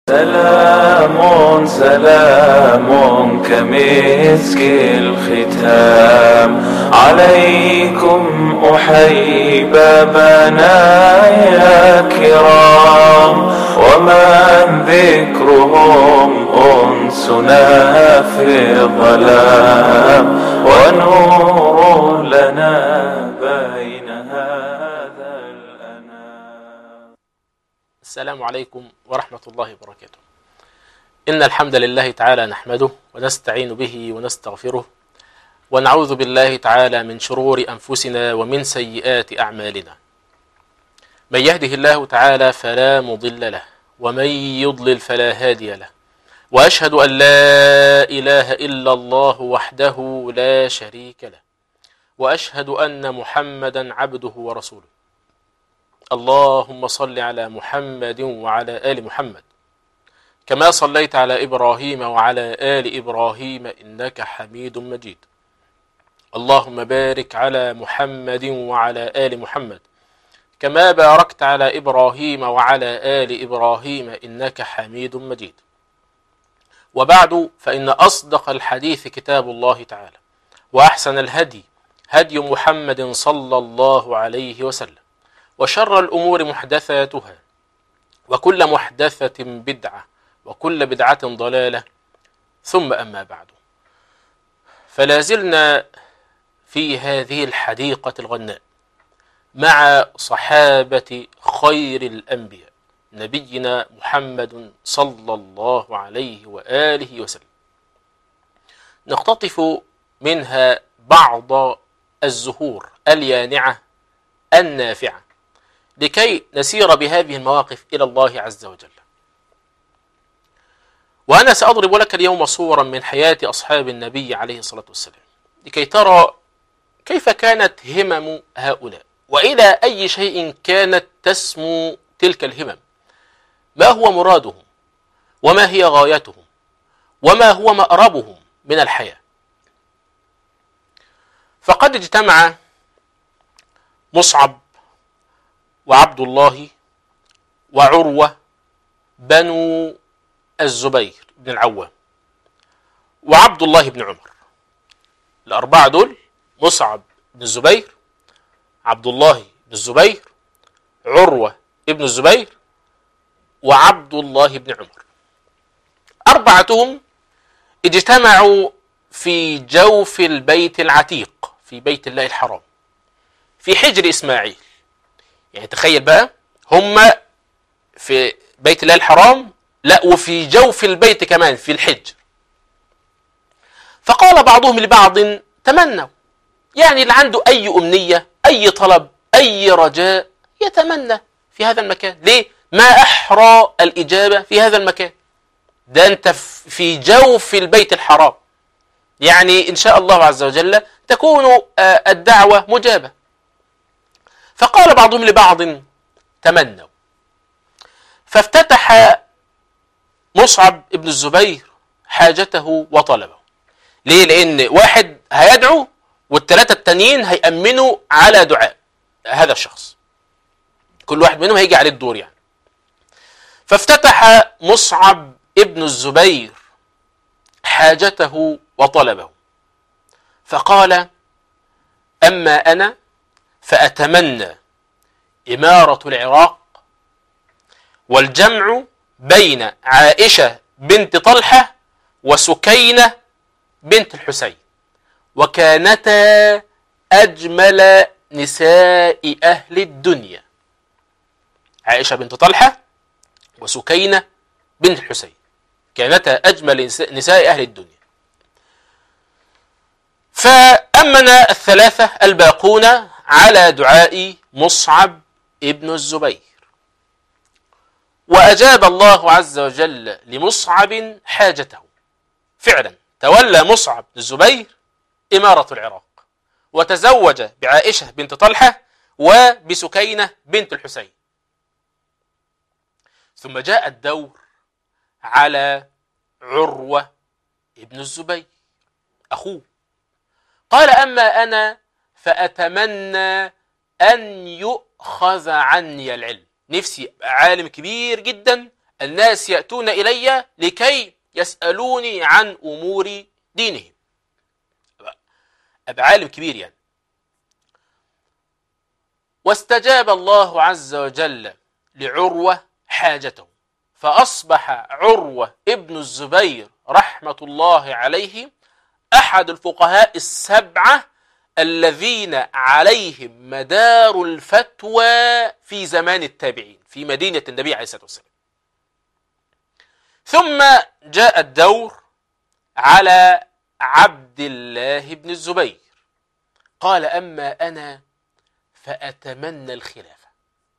سلام سلام كمسك الختام عليكم أحيي بنايا كرام ومن ذكرهم أنسنا في الظلام ونور لنا بين هذا الأنام السلام عليكم ورحمة الله وبركاته إن الحمد لله تعالى نحمده ونستعين به ونستغفره ونعوذ بالله تعالى من شرور أنفسنا ومن سيئات أعمالنا من يهده الله تعالى فلا مضل له ومن يضلل فلا هادي له وأشهد أن لا إله إلا الله وحده لا شريك له وأشهد أن محمدا عبده ورسوله اللهم صل على محمد وعلى آل محمد كما صليت على إبراهيم وعلى آل إبراهيم إنك حميد مجيد اللهم بارك على محمد وعلى آل محمد كما باركت على إبراهيم وعلى آل إبراهيم إنك حميد مجيد وبعد فإن أصدق الحديث كتاب الله تعالى وأحسن الهدي هدي محمد صلى الله عليه وسلم وشر الأمور محدثاتها وكل محدثة بدعة وكل بدعة ضلالة ثم أما بعد فلا زلنا في هذه الحديقة الغناء مع صحابة خير الأنبياء نبينا محمد صلى الله عليه وآله وسلم نقتطف منها بعض الزهور اليانعة النافعة لكي نسير بهذه المواقف إلى الله عز وجل وأنا سأضرب لك اليوم صورا من حياة أصحاب النبي عليه الصلاة والسلام لكي ترى كيف كانت همم هؤلاء وإلى أي شيء كانت تسمو تلك الهمم ما هو مرادهم وما هي غايتهم وما هو مأربهم من الحياة فقد اجتمع مصعب وعبد الله وعروة بنو الزبير بن العوام وعبد الله بن عمر الأربعة دول مصعب بن الزبير عبد الله بن الزبير عروة ابن الزبير وعبد الله بن عمر أربعتهم اجتمعوا في جوف البيت العتيق في بيت الله الحرام في حجر إسماعيل يعني تخيل بقى هم في بيت الله الحرام لا وفي جوف البيت كمان في الحجر فقال بعضهم لبعض تمنوا يعني اللي عنده أي أمنية أي طلب أي رجاء يتمنى في هذا المكان ليه؟ ما أحرى الإجابة في هذا المكان ده أنت في جوف البيت الحرام يعني إن شاء الله عز وجل تكون الدعوة مجابة فقال بعضهم لبعض تمنوا فافتتح مصعب ابن الزبير حاجته وطلبه ليه لأن واحد هيدعو والثلاثة التانيين هيأمنوا على دعاء هذا الشخص كل واحد منهم هيجي عليه الدور يعني فافتتح مصعب ابن الزبير حاجته وطلبه فقال أما أنا فأتمنى إمارة العراق والجمع بين عائشة بنت طلحة وسكينة بنت الحسين وكانتا أجمل نساء أهل الدنيا عائشة بنت طلحة وسكينة بنت الحسين كانتا أجمل نساء أهل الدنيا فأمن الثلاثة الباقون على دعاء مصعب ابن الزبير وأجاب الله عز وجل لمصعب حاجته فعلا تولى مصعب بن الزبير إمارة العراق وتزوج بعائشة بنت طلحة وبسكينة بنت الحسين ثم جاء الدور على عروة ابن الزبير أخوه قال أما أنا فأتمنى أن يؤخذ عني العلم نفسي أبقى عالم كبير جدا الناس يأتون إلي لكي يسألوني عن أمور دينهم أبقى عالم كبير يعني واستجاب الله عز وجل لعروة حاجته فأصبح عروة ابن الزبير رحمة الله عليه أحد الفقهاء السبعة الذين عليهم مدار الفتوى في زمان التابعين في مدينة النبي عليه الصلاة والسلام ثم جاء الدور على عبد الله بن الزبير قال أما أنا فأتمنى الخلافة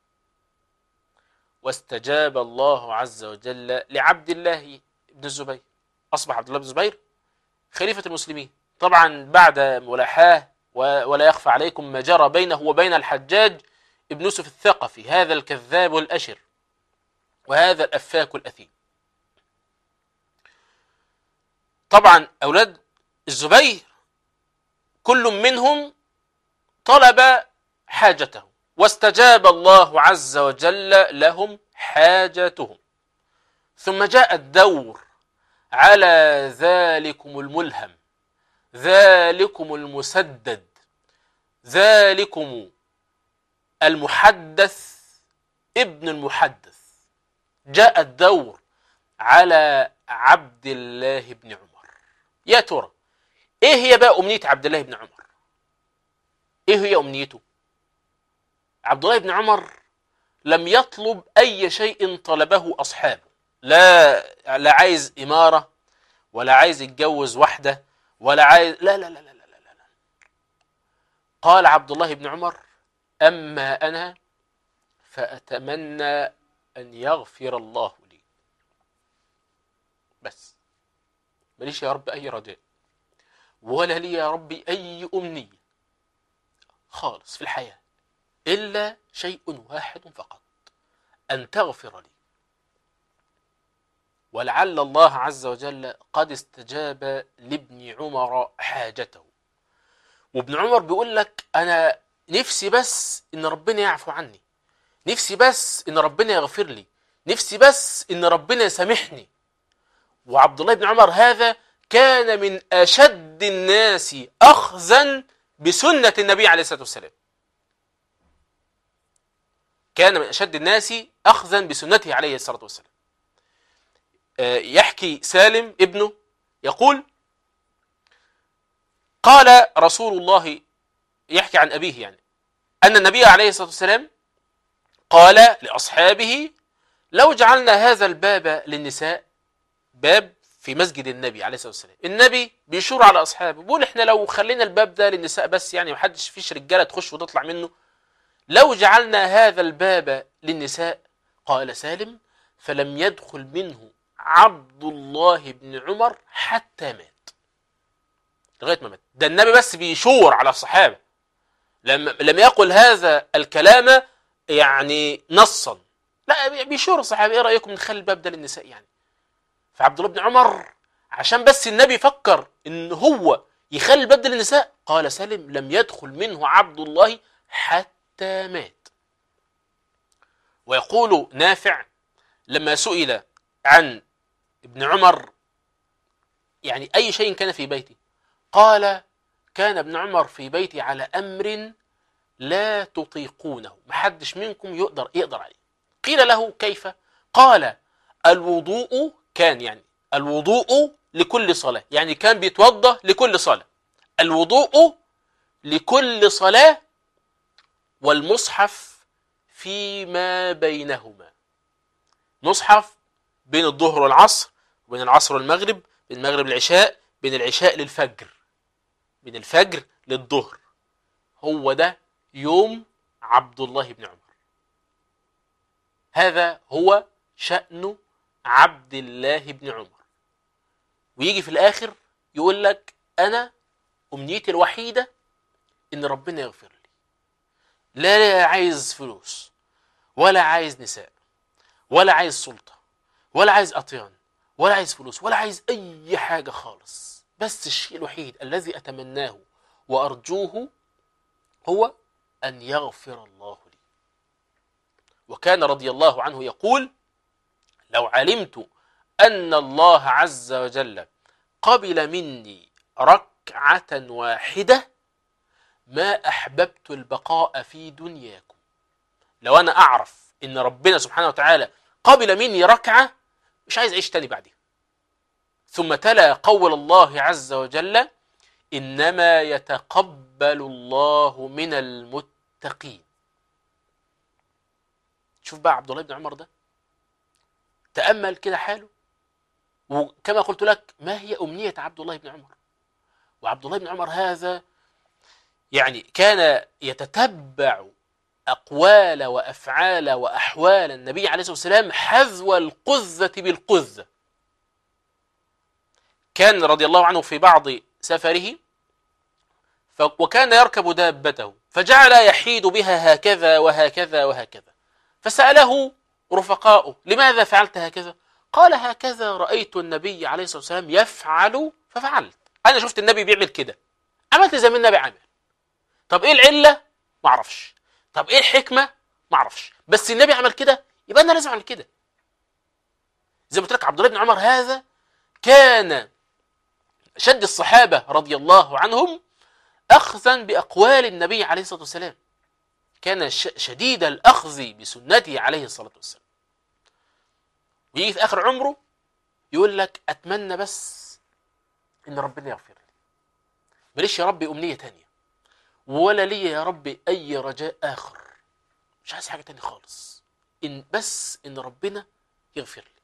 واستجاب الله عز وجل لعبد الله بن الزبير أصبح عبد الله بن الزبير خليفة المسلمين طبعا بعد ملاحاه ولا يخفى عليكم ما جرى بينه وبين الحجاج ابن يوسف الثقفي هذا الكذاب الأشر وهذا الأفاك الأثيم طبعا أولاد الزبير كل منهم طلب حاجته واستجاب الله عز وجل لهم حاجتهم ثم جاء الدور على ذلكم الملهم ذلكم المسدد ذلكم المحدث ابن المحدث جاء الدور على عبد الله بن عمر يا ترى ايه هي بقى امنيه عبد الله بن عمر ايه هي امنيته عبد الله بن عمر لم يطلب اي شيء طلبه اصحابه لا لا عايز اماره ولا عايز يتجوز واحده ولا عايز لا لا لا لا لا لا, لا. قال عبد الله بن عمر اما انا فاتمنى ان يغفر الله لي بس ماليش يا رب اي رجاء ولا لي يا ربي اي امنيه خالص في الحياه الا شيء واحد فقط ان تغفر لي ولعل الله عز وجل قد استجاب لابن عمر حاجته وابن عمر بيقول لك انا نفسي بس ان ربنا يعفو عني نفسي بس ان ربنا يغفر لي نفسي بس ان ربنا يسامحني وعبد الله بن عمر هذا كان من اشد الناس اخذا بسنه النبي عليه الصلاه والسلام كان من اشد الناس اخذا بسنته عليه الصلاه والسلام يحكي سالم ابنه يقول قال رسول الله يحكي عن أبيه يعني أن النبي عليه الصلاة والسلام قال لأصحابه لو جعلنا هذا الباب للنساء باب في مسجد النبي عليه الصلاة والسلام النبي بيشور على أصحابه بيقول إحنا لو خلينا الباب ده للنساء بس يعني محدش فيش رجالة تخش وتطلع منه لو جعلنا هذا الباب للنساء قال سالم فلم يدخل منه عبد الله بن عمر حتى مات لغايه ما مات ده النبي بس بيشور على الصحابه لم لم يقل هذا الكلام يعني نصا لا بيشور الصحابه ايه رايكم نخلي الباب ده للنساء يعني فعبد الله بن عمر عشان بس النبي فكر ان هو يخلي الباب ده للنساء قال سالم لم يدخل منه عبد الله حتى مات ويقول نافع لما سئل عن ابن عمر يعني أي شيء كان في بيتي قال كان ابن عمر في بيتي على أمر لا تطيقونه محدش منكم يقدر يقدر عليه قيل له كيف قال الوضوء كان يعني الوضوء لكل صلاة يعني كان بيتوضى لكل صلاة الوضوء لكل صلاة والمصحف فيما بينهما مصحف بين الظهر والعصر وبين العصر والمغرب بين المغرب للعشاء بين العشاء للفجر بين الفجر للظهر هو ده يوم عبد الله بن عمر هذا هو شأن عبد الله بن عمر ويجي في الآخر يقول لك أنا أمنيتي الوحيدة إن ربنا يغفر لي لا عايز فلوس ولا عايز نساء ولا عايز سلطة ولا عايز أطيان ولا عايز فلوس ولا عايز أي حاجة خالص بس الشيء الوحيد الذي أتمناه وأرجوه هو أن يغفر الله لي وكان رضي الله عنه يقول لو علمت أن الله عز وجل قبل مني ركعة واحدة ما أحببت البقاء في دنياكم لو أنا أعرف إن ربنا سبحانه وتعالى قبل مني ركعة مش عايز أعيش تاني بعدها ثم تلا قول الله عز وجل إنما يتقبل الله من المتقين شوف بقى عبد الله بن عمر ده تأمل كده حاله وكما قلت لك ما هي أمنية عبد الله بن عمر وعبد الله بن عمر هذا يعني كان يتتبع أقوال وأفعال وأحوال النبي عليه الصلاة والسلام حذو القذة بالقذة كان رضي الله عنه في بعض سفره ف... وكان يركب دابته فجعل يحيد بها هكذا وهكذا وهكذا فسأله رفقاؤه لماذا فعلت هكذا قال هكذا رأيت النبي عليه الصلاة والسلام يفعل ففعلت أنا شفت النبي بيعمل كده عملت زي ما النبي عمل طب إيه العلة ما اعرفش طب إيه الحكمة ما اعرفش بس النبي عمل كده يبقى أنا لازم أعمل كده زي ما قلت لك عبد الله بن عمر هذا كان شد الصحابة رضي الله عنهم أخذا بأقوال النبي عليه الصلاة والسلام كان شديد الأخذ بسنته عليه الصلاة والسلام ويجي في آخر عمره يقول لك أتمنى بس إن ربنا يغفر لي ماليش يا ربي أمنية تانية ولا لي يا ربي أي رجاء آخر مش عايز حاجة تانية خالص إن بس إن ربنا يغفر لي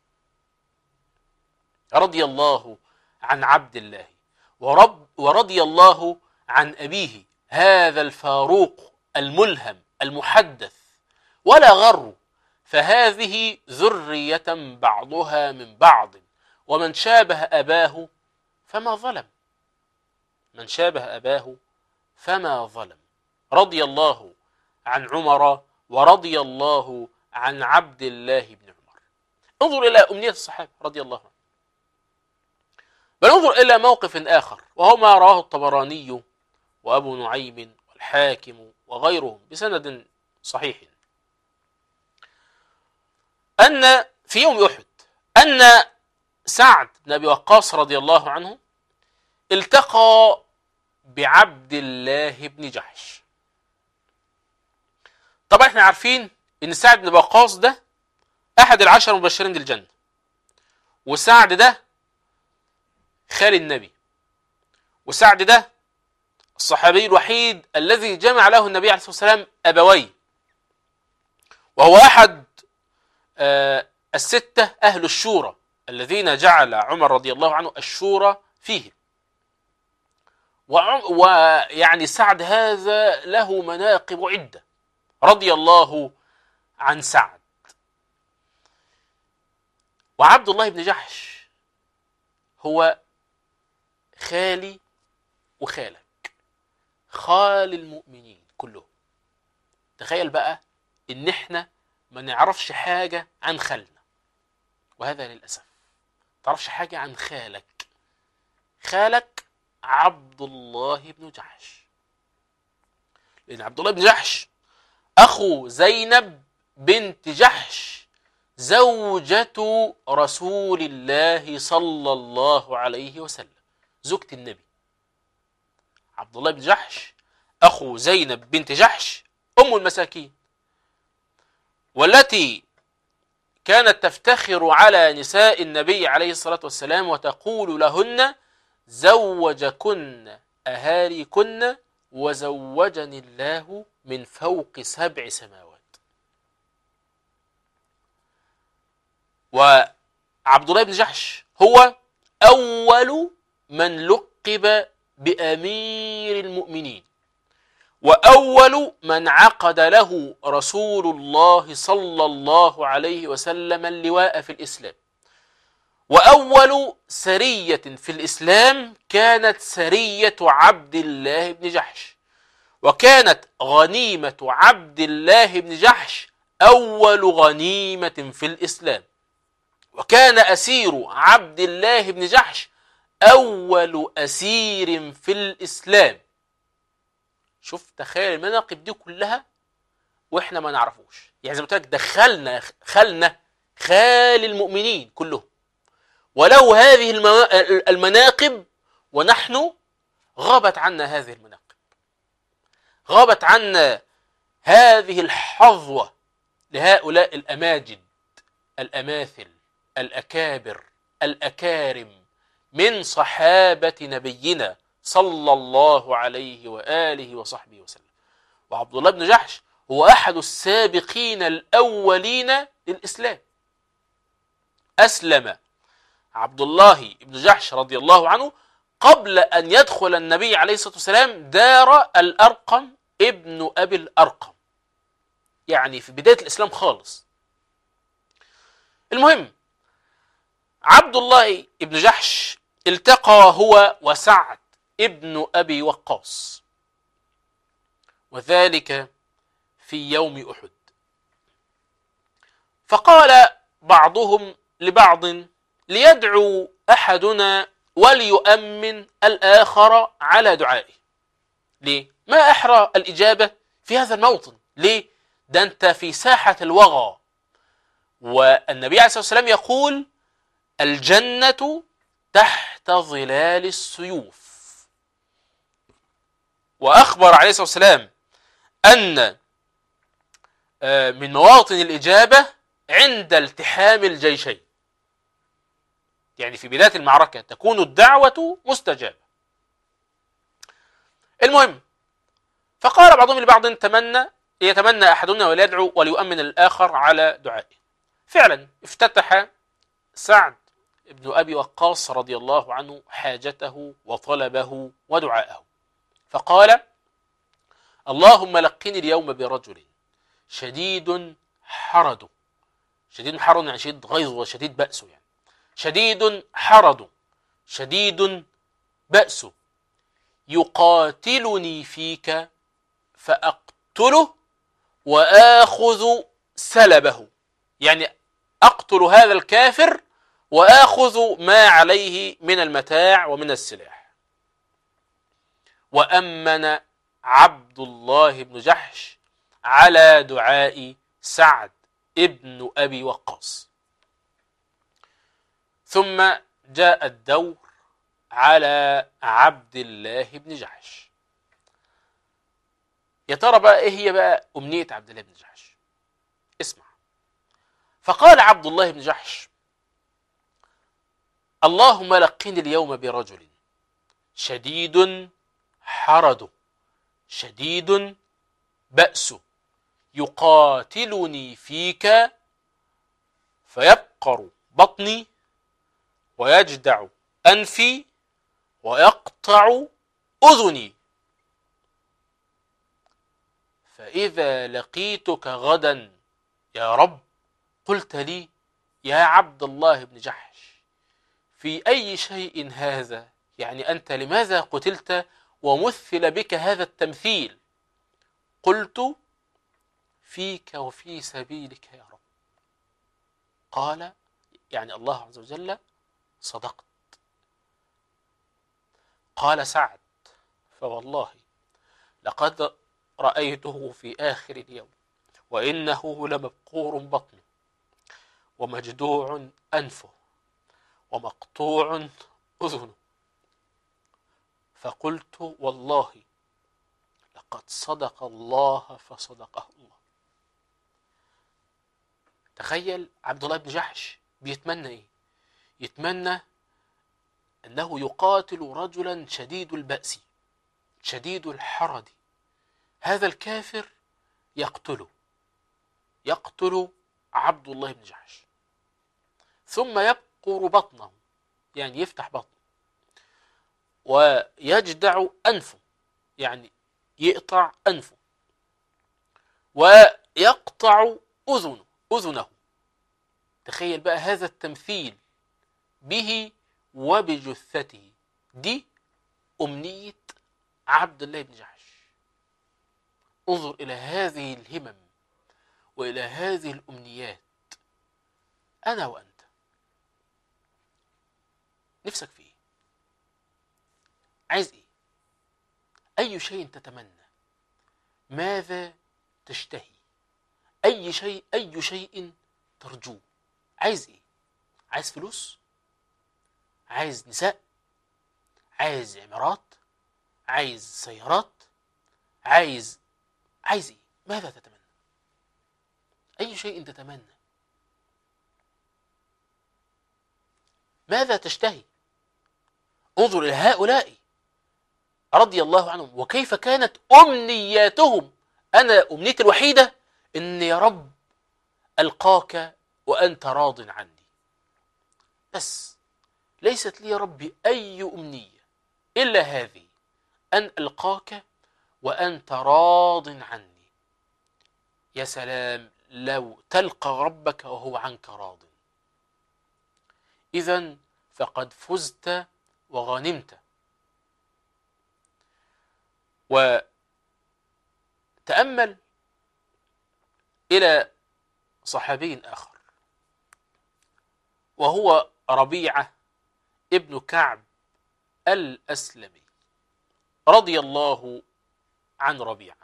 رضي الله عن عبد الله ورب ورضي الله عن أبيه هذا الفاروق الملهم المحدث ولا غر فهذه ذرية بعضها من بعض ومن شابه أباه فما ظلم من شابه أباه فما ظلم رضي الله عن عمر ورضي الله عن عبد الله بن عمر انظر إلى أمنية الصحابة رضي الله عنه بل انظر إلى موقف آخر وهو ما رواه الطبراني وأبو نعيم والحاكم وغيرهم بسند صحيح أن في يوم أحد أن سعد بن أبي وقاص رضي الله عنه التقى بعبد الله بن جحش طبعا احنا عارفين ان سعد بن وقاص ده احد العشر المبشرين بالجنه وسعد ده خال النبي وسعد ده الصحابي الوحيد الذي جمع له النبي عليه الصلاه والسلام ابويه وهو احد آه السته اهل الشورى الذين جعل عمر رضي الله عنه الشورى فيه ويعني سعد هذا له مناقب عده رضي الله عن سعد وعبد الله بن جحش هو خالي وخالك خال المؤمنين كلهم تخيل بقى ان احنا ما نعرفش حاجة عن خالنا وهذا للأسف تعرفش حاجة عن خالك خالك عبد الله بن جحش لأن عبد الله بن جحش أخو زينب بنت جحش زوجة رسول الله صلى الله عليه وسلم زوجة النبي عبد الله بن جحش أخو زينب بنت جحش أم المساكين والتي كانت تفتخر على نساء النبي عليه الصلاة والسلام وتقول لهن زوجكن أهاليكن وزوجني الله من فوق سبع سماوات وعبد الله بن جحش هو أول من لقب بأمير المؤمنين وأول من عقد له رسول الله صلى الله عليه وسلم اللواء في الإسلام وأول سرية في الإسلام كانت سرية عبد الله بن جحش وكانت غنيمة عبد الله بن جحش أول غنيمة في الإسلام وكان أسير عبد الله بن جحش أول أسير في الإسلام شوف تخيل المناقب دي كلها واحنا ما نعرفوش يعني زي ما قلت لك دخلنا خلنا خال المؤمنين كلهم وله هذه المنا- المناقب ونحن غابت عنا هذه المناقب غابت عنا هذه الحظوة لهؤلاء الأماجد الأماثل الأكابر الأكارم من صحابة نبينا صلى الله عليه وآله وصحبه وسلم وعبد الله بن جحش هو أحد السابقين الأولين للإسلام أسلم عبد الله بن جحش رضي الله عنه قبل أن يدخل النبي عليه الصلاة والسلام دار الأرقم ابن أبي الأرقم يعني في بداية الإسلام خالص المهم عبد الله بن جحش التقى هو وسعد ابن أبي وقاص وذلك في يوم أحد فقال بعضهم لبعض ليدعو أحدنا وليؤمن الآخر على دعائه ليه؟ ما أحرى الإجابة في هذا الموطن ليه؟ ده أنت في ساحة الوغى والنبي عليه الصلاة والسلام يقول الجنة تحت ظلال السيوف وأخبر عليه الصلاة والسلام أن آه، من مواطن الإجابة عند التحام الجيشين يعني في بداية المعركة تكون الدعوة مستجابة المهم فقال بعضهم لبعض تمنى يتمنى أحدنا وليدعو وليؤمن الآخر على دعائه فعلا افتتح سعد ابن أبي وقاص رضي الله عنه حاجته وطلبه ودعاءه فقال اللهم لقني اليوم برجل شديد حرد شديد حرد يعني شديد غيظ وشديد بأسه يعني شديد حرد شديد بأسه يقاتلني فيك فأقتله وآخذ سلبه يعني أقتل هذا الكافر وآخذ ما عليه من المتاع ومن السلاح وأمن عبد الله بن جحش على دعاء سعد ابن أبي وقاص ثم جاء الدور على عبد الله بن جحش يا ترى بقى ايه هي بقى امنيه عبد الله بن جحش اسمع فقال عبد الله بن جحش اللهم لقني اليوم برجل شديد حرد شديد بأس يقاتلني فيك فيبقر بطني ويجدع أنفي ويقطع أذني فإذا لقيتك غدا يا رب قلت لي يا عبد الله بن جحش في أي شيء هذا يعني أنت لماذا قتلت ومثل بك هذا التمثيل قلت فيك وفي سبيلك يا رب قال يعني الله عز وجل صدقت قال سعد فوالله لقد رأيته في آخر اليوم وإنه لمبقور بطنه ومجدوع أنفه ومقطوع أذنه فقلت والله لقد صدق الله فصدقه الله تخيل عبد الله بن جحش بيتمنى ايه يتمنى انه يقاتل رجلا شديد البأس شديد الحرد هذا الكافر يقتله يقتل عبد الله بن جحش ثم يبقر بطنه يعني يفتح بطنه ويجدع أنفه يعني يقطع أنفه ويقطع أذنه أذنه تخيل بقى هذا التمثيل به وبجثته دي أمنية عبد الله بن جحش انظر إلى هذه الهمم وإلى هذه الأمنيات أنا وأنت نفسك في إيه؟ عايز إيه؟ أي شيء تتمنى ماذا تشتهي أي شيء أي شيء ترجوه عايز ايه عايز فلوس عايز نساء عايز عمارات عايز سيارات عايز عايز ايه ماذا تتمنى اي شيء تتمنى ماذا تشتهي انظر الى هؤلاء رضي الله عنهم وكيف كانت امنياتهم انا امنيتي الوحيده ان يا رب القاك وانت راض عني بس ليست لي يا ربي اي امنيه الا هذه ان القاك وانت راض عني يا سلام لو تلقى ربك وهو عنك راض اذا فقد فزت وغنمت وتامل الى صحابي اخر وهو ربيعه ابن كعب الاسلمي رضي الله عن ربيعه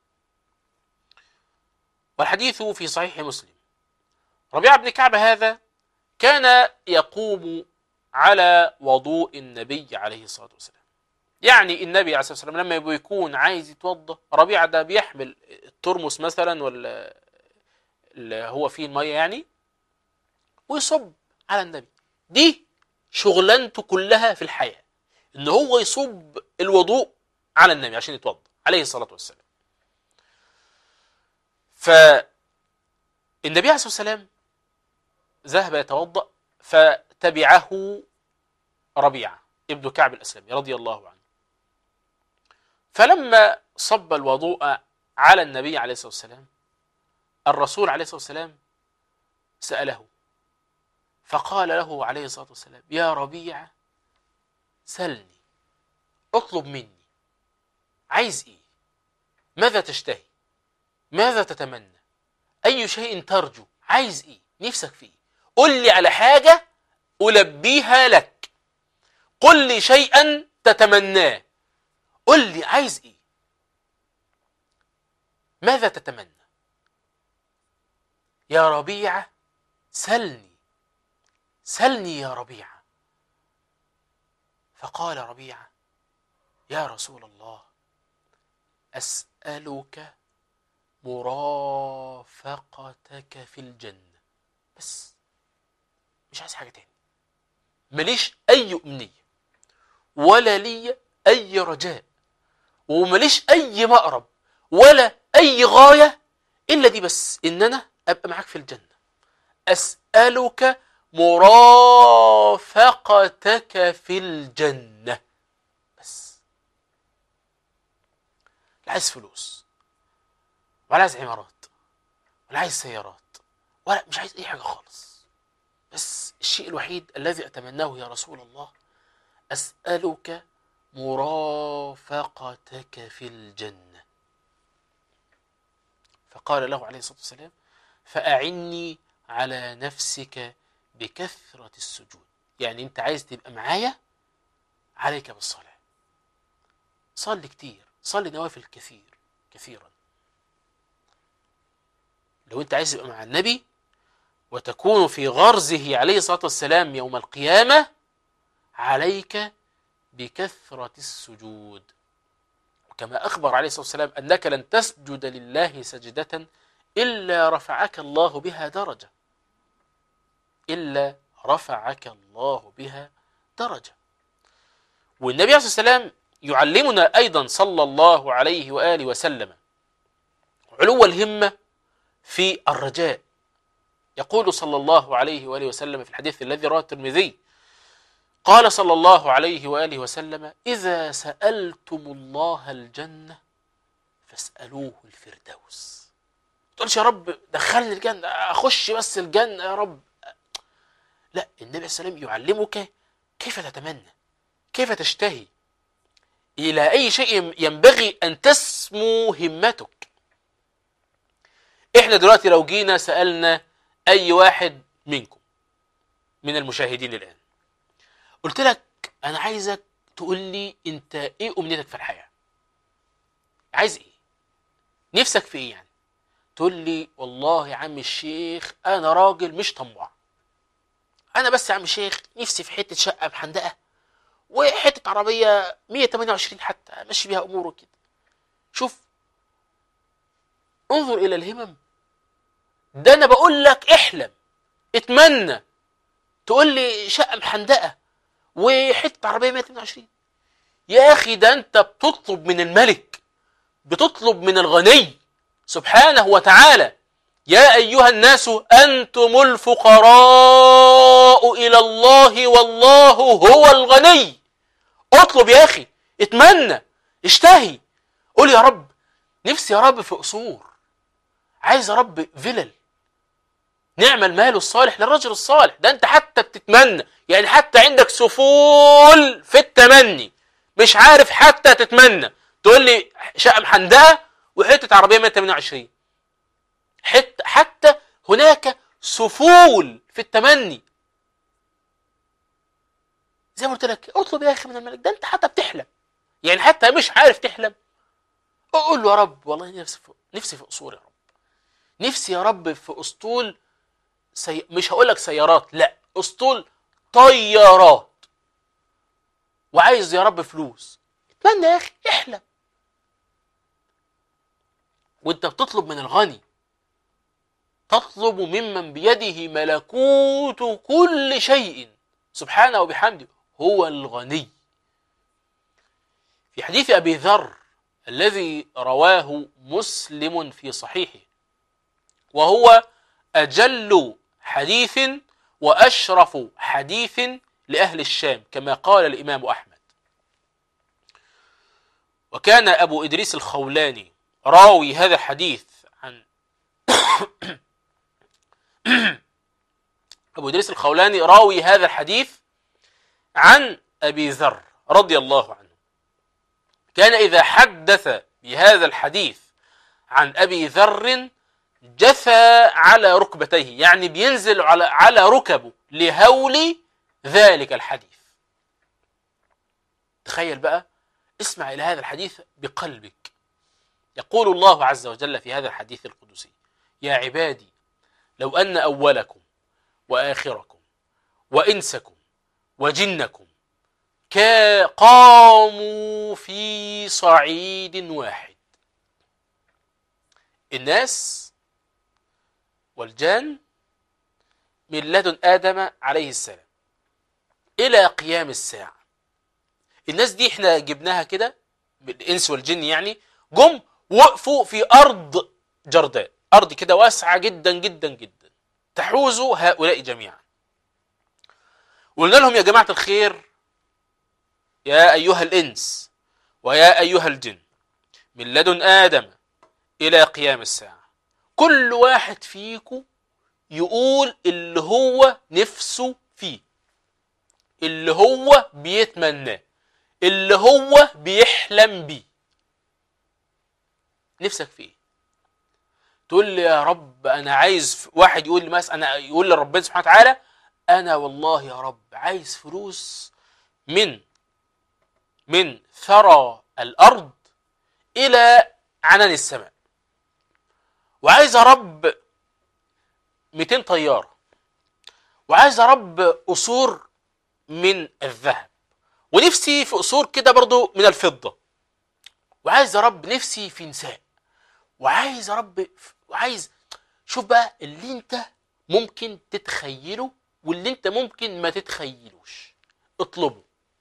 والحديث في صحيح مسلم ربيعه بن كعب هذا كان يقوم على وضوء النبي عليه الصلاه والسلام يعني النبي عليه الصلاه والسلام لما بيكون عايز يتوضا ربيعه ده بيحمل الترمس مثلا ولا اللي هو فيه الميه يعني ويصب على النبي دي شغلانته كلها في الحياه ان هو يصب الوضوء على النبي عشان يتوضا عليه الصلاه والسلام فالنبي عليه الصلاه والسلام ذهب يتوضا فتبعه ربيعه ابن كعب الاسلمي رضي الله عنه فلما صب الوضوء على النبي عليه الصلاه والسلام الرسول عليه الصلاه والسلام ساله فقال له عليه الصلاه والسلام يا ربيع سلني اطلب مني عايز ايه ماذا تشتهي ماذا تتمنى اي شيء ترجو عايز ايه نفسك في ايه قل لي على حاجه البيها لك قل لي شيئا تتمناه قل لي عايز ايه ماذا تتمنى يا ربيعه سلني سلني يا ربيعه فقال ربيعه يا رسول الله اسالك مرافقتك في الجنه بس مش عايز حاجه تاني ماليش اي امنيه ولا لي اي رجاء وماليش اي مأرب ولا اي غايه الا دي بس ان انا ابقى معاك في الجنه اسالك مرافقتك في الجنه بس لا عايز فلوس ولا عايز عمارات ولا عايز سيارات ولا مش عايز اي حاجه خالص بس الشيء الوحيد الذي اتمناه يا رسول الله اسالك مرافقتك في الجنه فقال له عليه الصلاه والسلام فاعني على نفسك بكثره السجود يعني انت عايز تبقى معايا عليك بالصلاه صلي كتير صلي نوافل كثير كثيرا لو انت عايز تبقى مع النبي وتكون في غرزه عليه الصلاه والسلام يوم القيامه عليك بكثره السجود كما اخبر عليه الصلاه والسلام انك لن تسجد لله سجده الا رفعك الله بها درجه الا رفعك الله بها درجه والنبي عليه الصلاه والسلام يعلمنا ايضا صلى الله عليه واله وسلم علو الهمه في الرجاء يقول صلى الله عليه واله وسلم في الحديث الذي رواه الترمذي قال صلى الله عليه واله وسلم اذا سالتم الله الجنه فاسالوه الفردوس تقولش يا رب دخلني الجنه اخش بس الجنه يا رب لا النبي عليه السلام يعلمك كيف تتمنى كيف تشتهي الى اي شيء ينبغي ان تسمو همتك احنا دلوقتي لو جينا سالنا اي واحد منكم من المشاهدين الان قلت لك انا عايزك تقول لي انت ايه امنيتك في الحياه عايز ايه نفسك في ايه يعني تقول لي والله يا عم الشيخ انا راجل مش طماع انا بس يا عم شيخ نفسي في حته شقه محندقه وحته عربيه 128 حتى امشي بيها اموره كده شوف انظر الى الهمم ده انا بقول لك احلم اتمنى تقول لي شقه محندقه وحته عربيه 128 يا اخي ده انت بتطلب من الملك بتطلب من الغني سبحانه وتعالى يا ايها الناس انتم الفقراء الى الله والله هو الغني اطلب يا اخي اتمنى اشتهي قول يا رب نفسي يا رب في قصور عايز يا رب فلل نعم المال الصالح للرجل الصالح ده انت حتى بتتمنى يعني حتى عندك سفول في التمني مش عارف حتى تتمنى تقول لي شقه محندقه وحته عربيه 128 حتى حتى هناك سفول في التمني زي ما قلت لك اطلب يا اخي من الملك ده انت حتى بتحلم يعني حتى مش عارف تحلم اقول له يا رب والله نفسي في نفسي في قصور يا رب نفسي يا رب في اسطول سي... مش هقول لك سيارات لا اسطول طيارات وعايز يا رب فلوس اتمنى يا اخي احلم وانت بتطلب من الغني تطلب ممن بيده ملكوت كل شيء سبحانه وبحمده هو الغني في حديث ابي ذر الذي رواه مسلم في صحيحه وهو اجل حديث واشرف حديث لاهل الشام كما قال الامام احمد وكان ابو ادريس الخولاني راوي هذا الحديث عن أبو إدريس الخولاني راوي هذا الحديث عن أبي ذر رضي الله عنه كان إذا حدث بهذا الحديث عن أبي ذر جثى على ركبتيه يعني بينزل على على ركبه لهول ذلك الحديث تخيل بقى اسمع إلى هذا الحديث بقلبك يقول الله عز وجل في هذا الحديث القدسي يا عبادي لو أن أولكم وآخركم وإنسكم وجنكم كا قاموا في صعيد واحد الناس والجان من لدن آدم عليه السلام إلى قيام الساعة الناس دي احنا جبناها كده الإنس والجن يعني جم وقفوا في أرض جرداء أرض كده واسعة جدا جدا جدا تحوز هؤلاء جميعا قلنا لهم يا جماعة الخير يا أيها الإنس ويا أيها الجن من لدن آدم إلى قيام الساعة كل واحد فيكم يقول اللي هو نفسه فيه اللي هو بيتمناه اللي هو بيحلم بيه نفسك في ايه تقول لي يا رب انا عايز واحد يقول لي مثلا انا يقول لربنا سبحانه وتعالى انا والله يا رب عايز فلوس من من ثرى الارض الى عنان السماء وعايز يا رب 200 طياره وعايز يا رب قصور من الذهب ونفسي في قصور كده برضو من الفضه وعايز يا رب نفسي في نساء وعايز يا رب وعايز شوف بقى اللي انت ممكن تتخيله واللي انت ممكن ما تتخيلوش اطلبه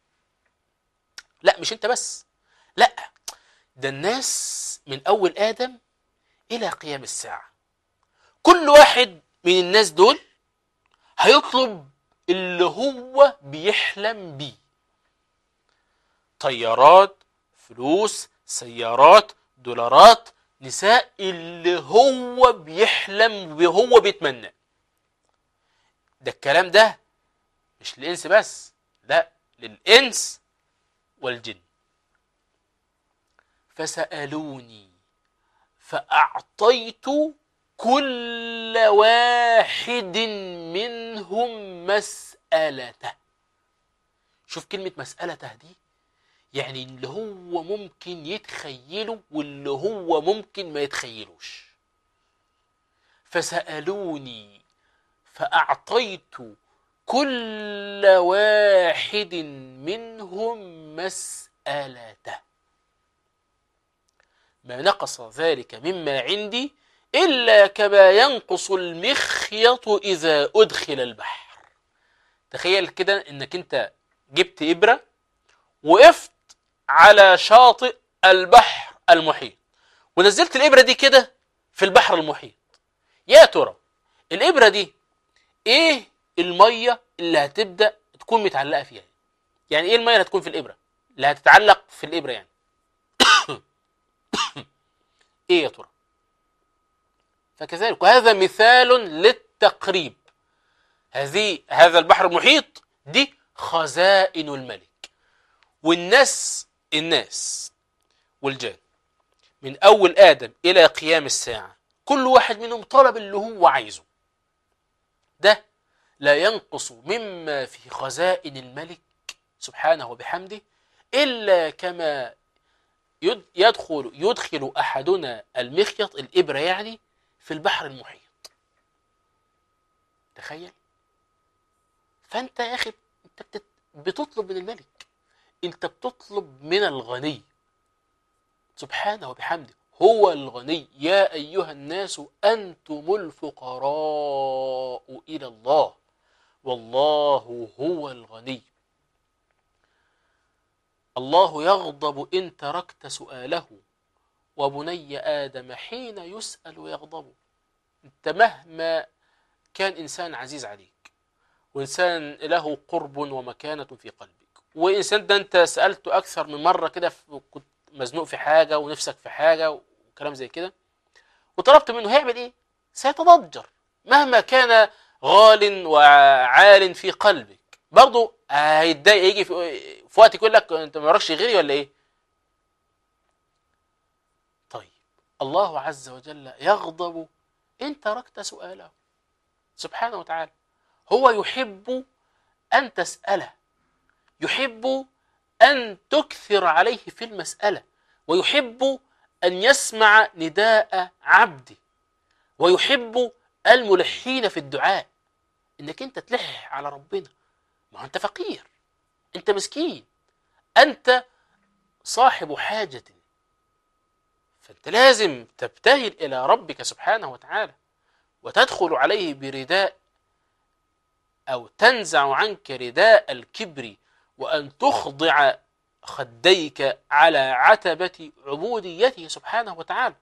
لا مش انت بس لا ده الناس من اول ادم الى قيام الساعه كل واحد من الناس دول هيطلب اللي هو بيحلم بيه طيارات فلوس سيارات دولارات نساء اللي هو بيحلم وهو بيتمنى ده الكلام ده مش للإنس بس لا للإنس والجن فسألوني فأعطيت كل واحد منهم مسألته شوف كلمة مسألته دي يعني اللي هو ممكن يتخيله واللي هو ممكن ما يتخيلوش فسألوني فأعطيت كل واحد منهم مسألته ما نقص ذلك مما عندي إلا كما ينقص المخيط إذا أدخل البحر تخيل كده إنك أنت جبت إبرة وقفت على شاطئ البحر المحيط ونزلت الإبرة دي كده في البحر المحيط يا ترى الإبرة دي إيه المية اللي هتبدأ تكون متعلقة فيها يعني إيه المية اللي هتكون في الإبرة اللي هتتعلق في الإبرة يعني إيه يا ترى فكذلك وهذا مثال للتقريب هذه هذا البحر المحيط دي خزائن الملك والناس الناس والجان من أول آدم إلى قيام الساعة كل واحد منهم طلب اللي هو عايزه ده لا ينقص مما في خزائن الملك سبحانه وبحمده إلا كما يد- يدخل يدخل أحدنا المخيط الإبرة يعني في البحر المحيط تخيل فأنت يا أخي أنت بتت- بتطلب من الملك أنت بتطلب من الغني سبحانه وبحمده هو الغني يا أيها الناس أنتم الفقراء إلى الله والله هو الغني الله يغضب إن تركت سؤاله وبني آدم حين يسأل يغضب أنت مهما كان إنسان عزيز عليك وإنسان له قرب ومكانة في قلبك وإنسان ده أنت سألته أكثر من مرة كده في- كنت مزنوق في حاجة ونفسك في حاجة وكلام زي كده وطلبت منه هيعمل إيه؟ سيتضجر مهما كان غال وعال في قلبك برضه هيتضايق يجي في في وقت يقول لك انت ما وراكش غيري ولا ايه؟ طيب الله عز وجل يغضب ان تركت سؤاله سبحانه وتعالى هو يحب ان تساله يحب ان تكثر عليه في المساله ويحب ان يسمع نداء عبده ويحب الملحين في الدعاء انك انت تلح على ربنا ما هو انت فقير انت مسكين انت صاحب حاجة فانت لازم تبتهل الى ربك سبحانه وتعالى وتدخل عليه برداء او تنزع عنك رداء الكبر وان تخضع خديك على عتبة عبوديته سبحانه وتعالى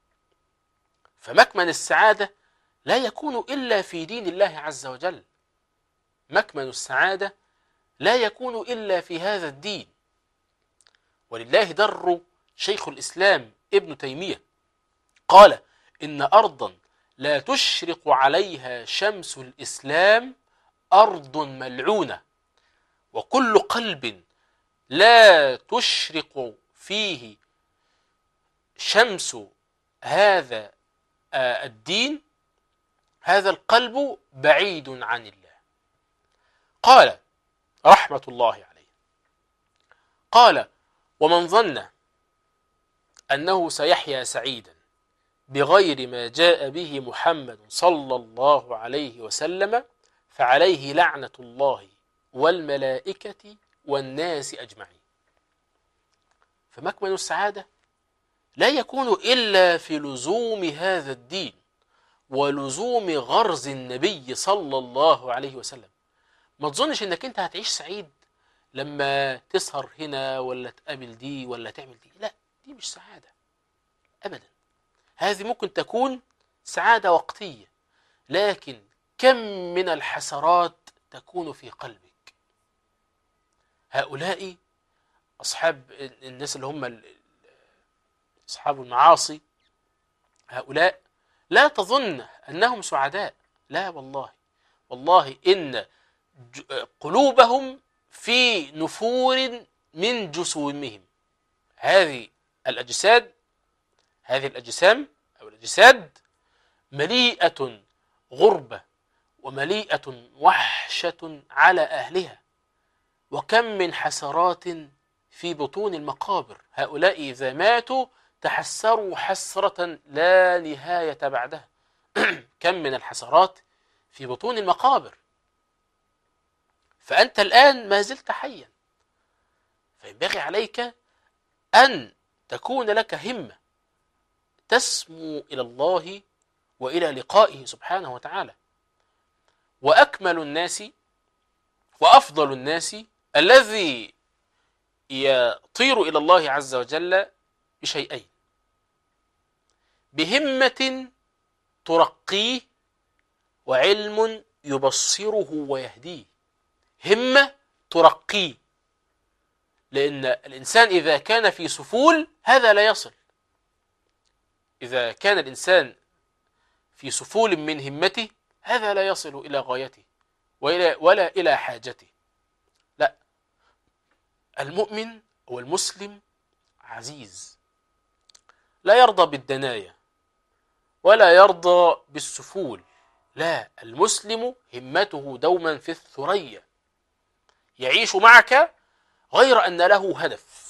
فمكمن السعادة لا يكون إلا في دين الله عز وجل مكمن السعادة لا يكون إلا في هذا الدين ولله در شيخ الإسلام ابن تيمية قال إن أرضا لا تشرق عليها شمس الإسلام أرض ملعونة وكل قلب لا تشرق فيه شمس هذا آه، الدين هذا القلب بعيد عن الله قال رحمة الله عليه قال ومن ظن أنه سيحيا سعيدا بغير ما جاء به محمد صلى الله عليه وسلم فعليه لعنة الله والملائكة والناس أجمعين فمكمن السعادة لا يكون إلا في لزوم هذا الدين ولزوم غرز النبي صلى الله عليه وسلم ما تظنش انك انت هتعيش سعيد لما تسهر هنا ولا تقابل دي ولا تعمل دي لا دي مش سعادة أبدا هذه ممكن تكون سعادة وقتية لكن كم من الحسرات تكون في قلبك هؤلاء أصحاب الناس اللي هم ال- أصحاب المعاصي هؤلاء لا تظن أنهم سعداء لا والله والله إن ج- قلوبهم في نفور من جسومهم هذه الأجساد هذه الأجسام أو الأجساد مليئة غربة ومليئة وحشة على أهلها وكم من حسرات في بطون المقابر هؤلاء إذا ماتوا تحسروا حسرة لا نهاية بعدها كم من الحسرات في بطون المقابر فأنت الآن ما زلت حيا فينبغي عليك أن تكون لك همة تسمو إلى الله وإلى لقائه سبحانه وتعالى وأكمل الناس وأفضل الناس الذي يطير إلى الله عز وجل بشيئين بهمة ترقيه وعلم يبصره ويهديه همة ترقيه لأن الإنسان إذا كان في سفول هذا لا يصل إذا كان الإنسان في سفول من همته هذا لا يصل إلى غايته وإلى ولا إلى حاجته لا المؤمن والمسلم عزيز لا يرضى بالدنايا ولا يرضى بالسفول لا المسلم همته دوما في الثريا يعيش معك غير أن له هدف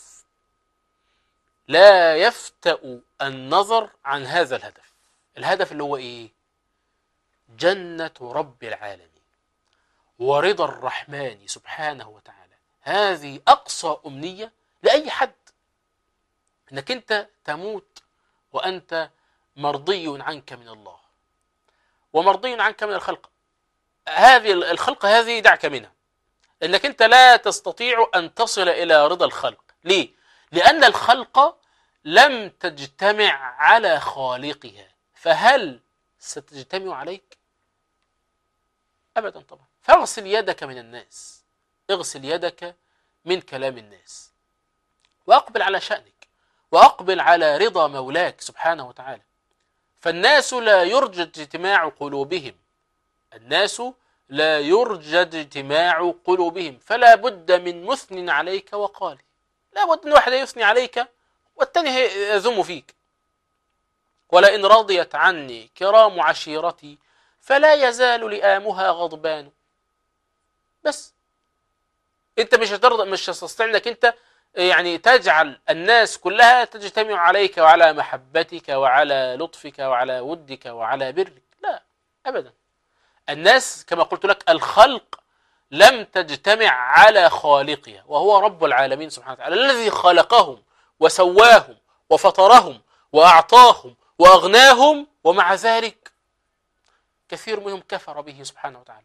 لا يفتأ النظر عن هذا الهدف الهدف اللي هو إيه جنة رب العالمين ورضا الرحمن سبحانه وتعالى هذه أقصى أمنية لأي حد أنك أنت تموت وأنت مرضي عنك من الله ومرضي عنك من الخلق هذه الخلق هذه دعك منها انك انت لا تستطيع ان تصل الى رضا الخلق ليه لان الخلق لم تجتمع على خالقها فهل ستجتمع عليك ابدا طبعا فاغسل يدك من الناس اغسل يدك من كلام الناس واقبل على شانك واقبل على رضا مولاك سبحانه وتعالى فالناس لا يرجى اجتماع قلوبهم الناس لا يرجى اجتماع قلوبهم فلا بد من مثن عليك وقال لا بد من واحد يثني عليك والتاني يذم فيك ولئن رضيت عني كرام عشيرتي فلا يزال لئامها غضبان بس انت مش هترضى مش هتستطيع انك انت يعني تجعل الناس كلها تجتمع عليك وعلى محبتك وعلى لطفك وعلى ودك وعلى برك لا ابدا الناس كما قلت لك الخلق لم تجتمع على خالقها وهو رب العالمين سبحانه وتعالى الذي خلقهم وسواهم وفطرهم واعطاهم واغناهم ومع ذلك كثير منهم كفر به سبحانه وتعالى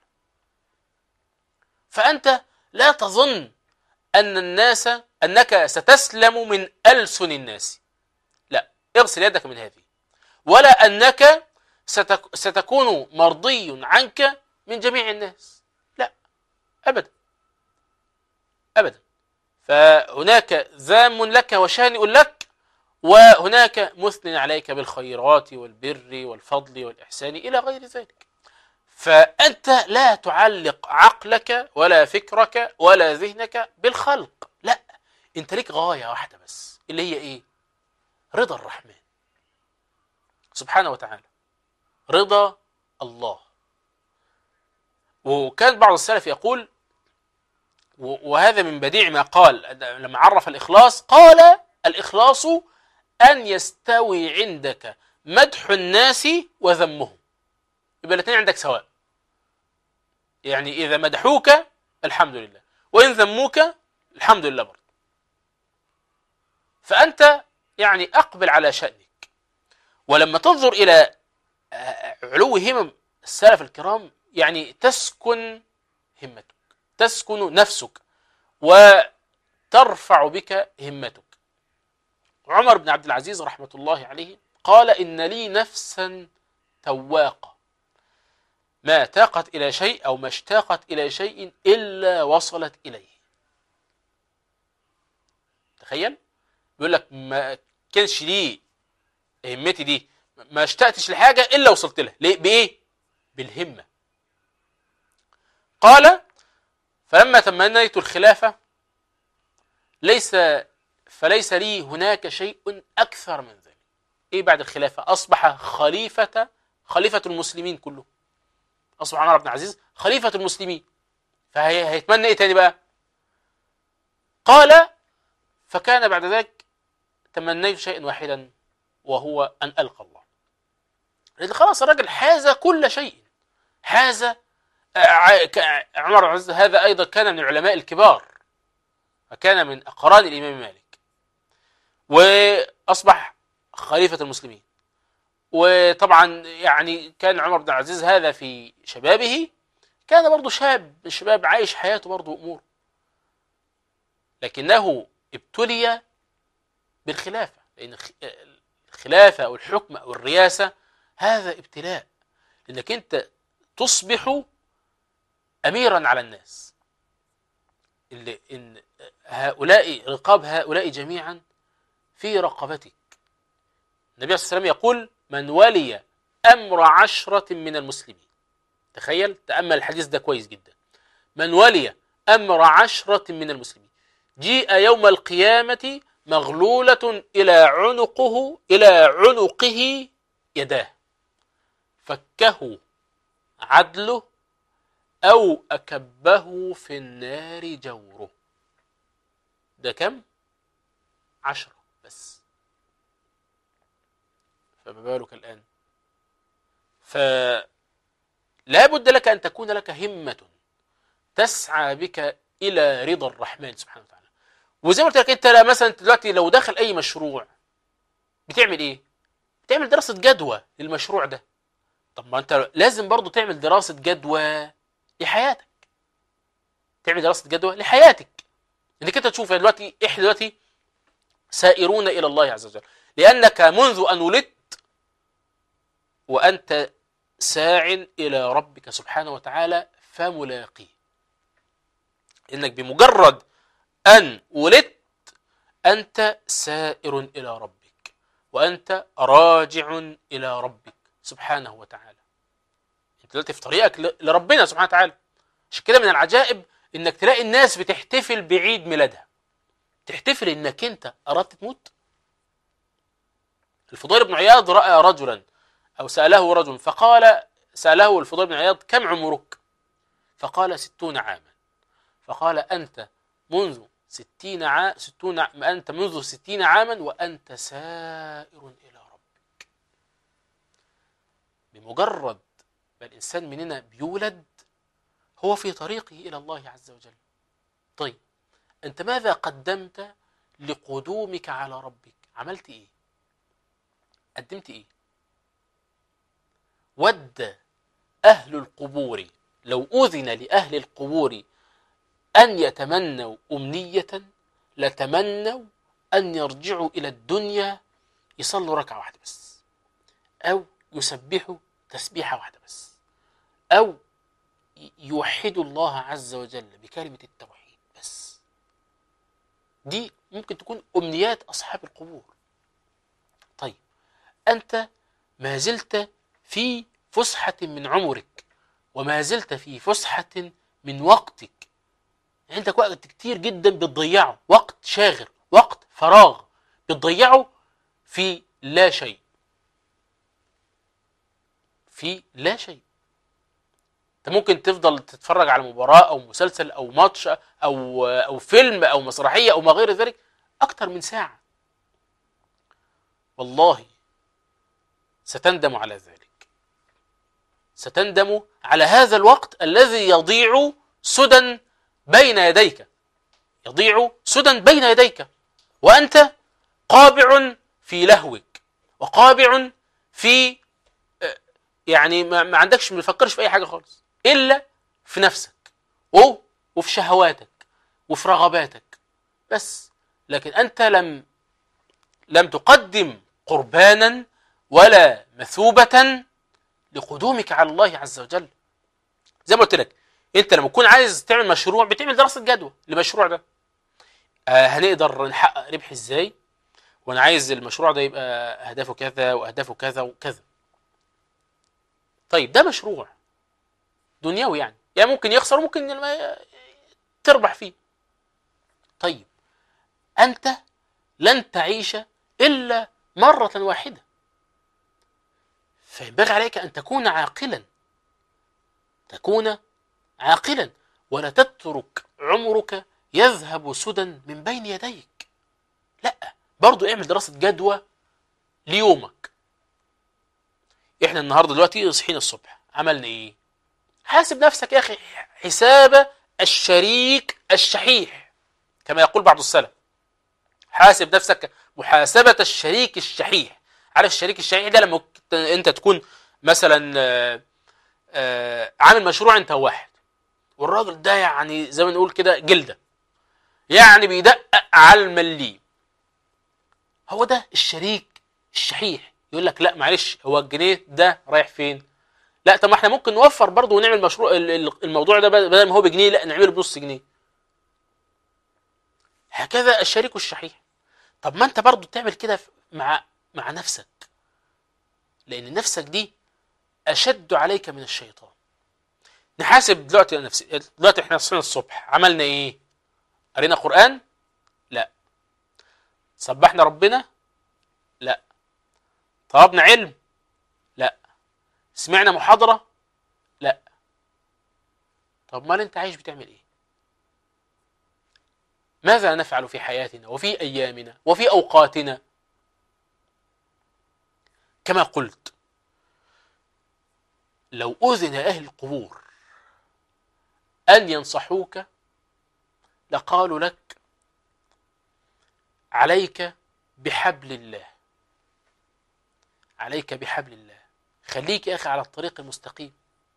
فانت لا تظن ان الناس انك ستسلم من السن الناس لا اغسل يدك من هذه ولا انك ستك ستكون مرضي عنك من جميع الناس لا ابدا ابدا فهناك ذام لك وشانئ لك وهناك مثن عليك بالخيرات والبر والفضل والإحسان إلى غير ذلك فأنت لا تعلق عقلك ولا فكرك ولا ذهنك بالخلق لا انت ليك غاية واحدة بس اللي هي ايه رضا الرحمن سبحانه وتعالى رضا الله وكان بعض السلف يقول وهذا من بديع ما قال لما عرف الإخلاص قال الإخلاص أن يستوي عندك مدح الناس وذمهم يبقى الاثنين عندك سواء يعني إذا مدحوك الحمد لله وإن ذموك الحمد لله برضه فأنت يعني أقبل على شأنك ولما تنظر إلى علو همم السلف الكرام يعني تسكن همتك تسكن نفسك وترفع بك همتك عمر بن عبد العزيز رحمة الله عليه قال إن لي نفسا تواقة ما تاقت إلى شيء أو ما اشتاقت إلى شيء إلا وصلت إليه تخيل بيقول لك ما كانش لي همتي دي ما اشتقتش لحاجة إلا وصلت لها ليه بإيه بالهمة قال فلما تمنيت الخلافة ليس فليس لي هناك شيء أكثر من ذلك إيه بعد الخلافة أصبح خليفة خليفة المسلمين كلهم أصبح عمر بن عزيز خليفة المسلمين فهيتمنى إيه تاني بقى قال فكان بعد ذلك تمنيت شيئا واحدا وهو أن ألقى الله لأن خلاص الراجل حاز كل شيء حاز ع- ك- عمر بن عزيز هذا أيضا كان من العلماء الكبار فكان من أقران الإمام مالك وأصبح خليفة المسلمين وطبعا يعني كان عمر بن العزيز هذا في شبابه كان برضه شاب من الشباب عايش حياته برضه أمور لكنه ابتلي بالخلافة لأن الخ- الخلافة أو الحكم أو الرياسة هذا ابتلاء لأنك أنت تصبح أميرا على الناس اللي إن هؤلاء رقاب هؤلاء جميعا في رقبتك النبي صلى الله عليه وسلم يقول من ولي أمر عشرة من المسلمين تخيل تأمل الحديث ده كويس جدا من ولي أمر عشرة من المسلمين جيء يوم القيامة مغلولة إلى عنقه إلى عنقه يداه فكه عدله أو أكبه في النار جوره ده كم؟ عشرة بس فما بالك الآن فلا بد لك أن تكون لك همة تسعى بك إلى رضا الرحمن سبحانه وتعالى وزي ما قلت لك أنت لا مثلا دلوقتي لو دخل أي مشروع بتعمل إيه؟ بتعمل دراسة جدوى للمشروع ده طب ما أنت لازم برضو تعمل دراسة جدوى لحياتك تعمل دراسة جدوى لحياتك انك انت تشوف يعني دلوقتي احنا دلوقتي سائرون الى الله عز وجل لانك منذ ان ولدت وانت ساع الى ربك سبحانه وتعالى فملاقيه انك بمجرد ان ولدت انت سائر الى ربك وانت راجع الى ربك سبحانه وتعالى انت دلوقتي في طريقك ل- لربنا سبحانه وتعالى عشان كده من العجائب انك تلاقي الناس بتحتفل بعيد ميلادها تحتفل انك انت اردت تموت الفضيل بن عياض راى رجلا او ساله رجل فقال ساله الفضيل بن عياض كم عمرك فقال ستون عاما فقال انت منذ ستين عام ستون ع- انت منذ ستين عاما وانت سائر الى ربك بمجرد ما الانسان مننا بيولد هو في طريقه إلى الله عز وجل طيب أنت ماذا قدمت لقدومك على ربك عملت إيه قدمت إيه ود أهل القبور لو أذن لأهل القبور أن يتمنوا أمنية لتمنوا أن يرجعوا إلى الدنيا يصلوا ركعة واحدة بس أو يسبحوا تسبيحة واحدة بس أو يوحدوا الله عز وجل بكلمة التوحيد بس دي ممكن تكون أمنيات أصحاب القبور طيب أنت ما زلت في فسحة من عمرك وما زلت في فسحة من وقتك عندك وقت كتير جدا بتضيعه وقت شاغر وقت فراغ بتضيعه في لا شيء في لا شيء انت ممكن تفضل تتفرج على مباراة او مسلسل او ماتش او او فيلم او مسرحية او ما غير ذلك اكتر من ساعة والله ستندم على ذلك ستندم على هذا الوقت الذي يضيع سدى بين يديك يضيع سدى بين يديك وانت قابع في لهوك وقابع في آه، يعني ما, ما عندكش ما بتفكرش في اي حاجه خالص الا في نفسك و- وفي شهواتك وفي رغباتك بس لكن انت لم لم تقدم قربانا ولا مثوبة لقدومك على الله عز وجل زي ما قلت لك انت لما تكون عايز تعمل مشروع بتعمل دراسة جدوى للمشروع ده آه هنقدر نحقق ربح ازاي وانا عايز المشروع ده يبقى اهدافه كذا واهدافه كذا وكذا طيب ده مشروع دنيوي يعني يعني ممكن يخسر وممكن ما تربح فيه طيب انت لن تعيش الا مره واحده فينبغي عليك ان تكون عاقلا تكون عاقلا ولا تترك عمرك يذهب سدى من بين يديك لا برضو اعمل دراسه جدوى ليومك احنا النهارده دلوقتي صحينا الصبح عملنا ايه حاسب نفسك يا أخي حساب الشريك الشحيح كما يقول بعض السلف حاسب نفسك محاسبة الشريك الشحيح عارف الشريك الشحيح ده لما انت تكون مثلا آه، آه، عامل مشروع انت واحد والراجل ده يعني زي ما نقول كده جلده يعني بيدقق على المليم هو ده الشريك الشحيح يقول لك لا معلش هو الجنيه ده رايح فين لا طب ما احنا ممكن نوفر برضه ونعمل مشروع ال- ال- الموضوع ده بدل ما هو بجنيه لا نعمله بنص جنيه هكذا الشريك الشحيح طب ما انت برضه تعمل كده في- مع مع نفسك لان نفسك دي اشد عليك من الشيطان نحاسب دلوقتي نفسي دلوقتي احنا صحينا الصبح عملنا ايه قرينا قران لا سبحنا ربنا لا طلبنا علم لا سمعنا محاضره لا طب مال انت عايش بتعمل ايه ماذا نفعل في حياتنا وفي ايامنا وفي اوقاتنا كما قلت لو أذن أهل القبور أن ينصحوك لقالوا لك عليك بحبل الله عليك بحبل الله خليك يا أخي على الطريق المستقيم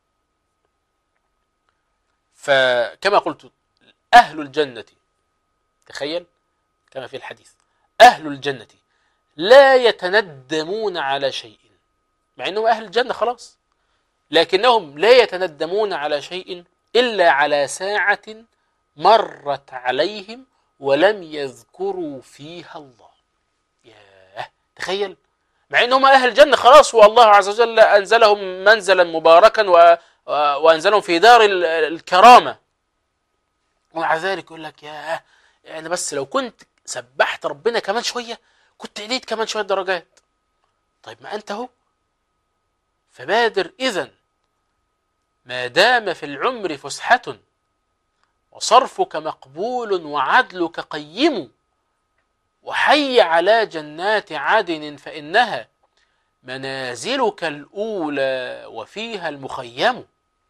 فكما قلت أهل الجنة تخيل كما في الحديث أهل الجنة لا يتندمون على شيء مع أنهم أهل الجنة خلاص لكنهم لا يتندمون على شيء إلا على ساعة مرت عليهم ولم يذكروا فيها الله ياه تخيل مع انهم اهل الجنه خلاص والله عز وجل انزلهم منزلا مباركا و... و... وانزلهم في دار ال- الكرامه ومع ذلك يقول لك ياه يعني بس لو كنت سبحت ربنا كمان شويه كنت عليت كمان شويه درجات طيب ما انت اهو فبادر اذا ما دام في العمر فسحه وصرفك مقبول وعدلك قيم وحي على جنات عدن فإنها منازلك الأولى وفيها المخيم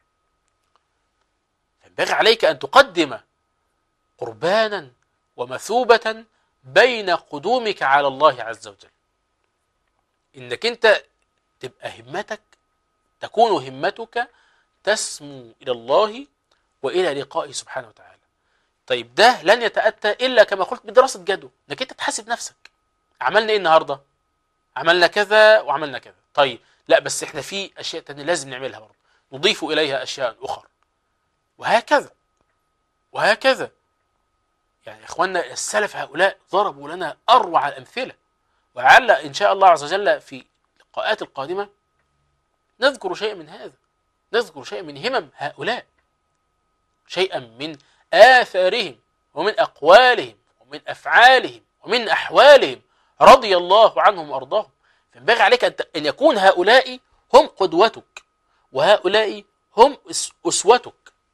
ينبغي عليك أن تقدم قربانا ومثوبة بين قدومك على الله عز وجل إنك أنت تبقى همتك تكون همتك تسمو إلى الله وإلى لقائه سبحانه وتعالى طيب ده لن يتأتى إلا كما قلت بدراسة جدوى إنك أنت تحاسب نفسك عملنا إيه النهاردة عملنا كذا وعملنا كذا طيب لا بس إحنا في أشياء تانية لازم نعملها برضه نضيف إليها أشياء أخرى وهكذا وهكذا يعني إخواننا السلف هؤلاء ضربوا لنا أروع الأمثلة ولعل إن شاء الله عز وجل في اللقاءات القادمة نذكر شيئا من هذا نذكر شيئا من همم هؤلاء شيئا من آثارهم ومن أقوالهم ومن أفعالهم ومن أحوالهم رضي الله عنهم وأرضاهم فينبغي عليك أن ت- أن يكون هؤلاء هم قدوتك وهؤلاء هم أس- أسوتك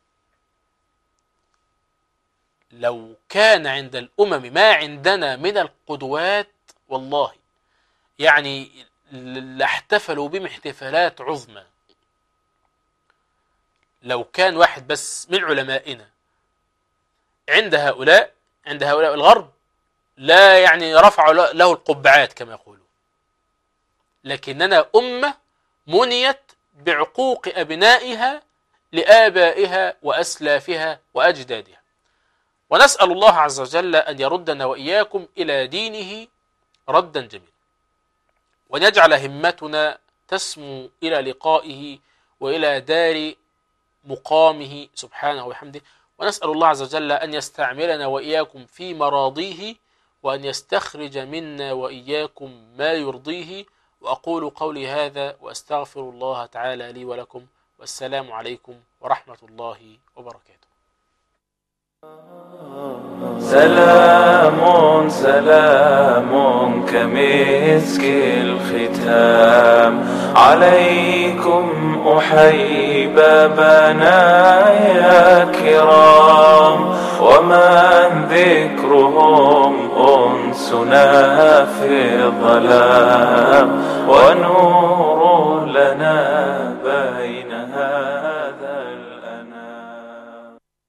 لو كان عند الأمم ما عندنا من القدوات والله يعني ل- لاحتفلوا بهم احتفالات عظمى لو كان واحد بس من علمائنا عند هؤلاء عند هؤلاء الغرب لا يعني رفعوا له- له القبعات كما يقولون لكننا أمة منيت بعقوق أبنائها لآبائها وأسلافها وأجدادها ونسأل الله عز وجل أن يردنا وإياكم إلى دينه ردا جميلا وأن يجعل همتنا تسمو إلى لقائه وإلى دار مقامه سبحانه وبحمده ونسأل الله عز وجل أن يستعملنا وإياكم في مراضيه وأن يستخرج منا وإياكم ما يرضيه وأقول قولي هذا وأستغفر الله تعالى لي ولكم والسلام عليكم ورحمة الله وبركاته سلام سلام كمسك الختام عليكم أحيي بابنا يا كرام ومن ذكرهم أنسنا في الظلام ونور لنا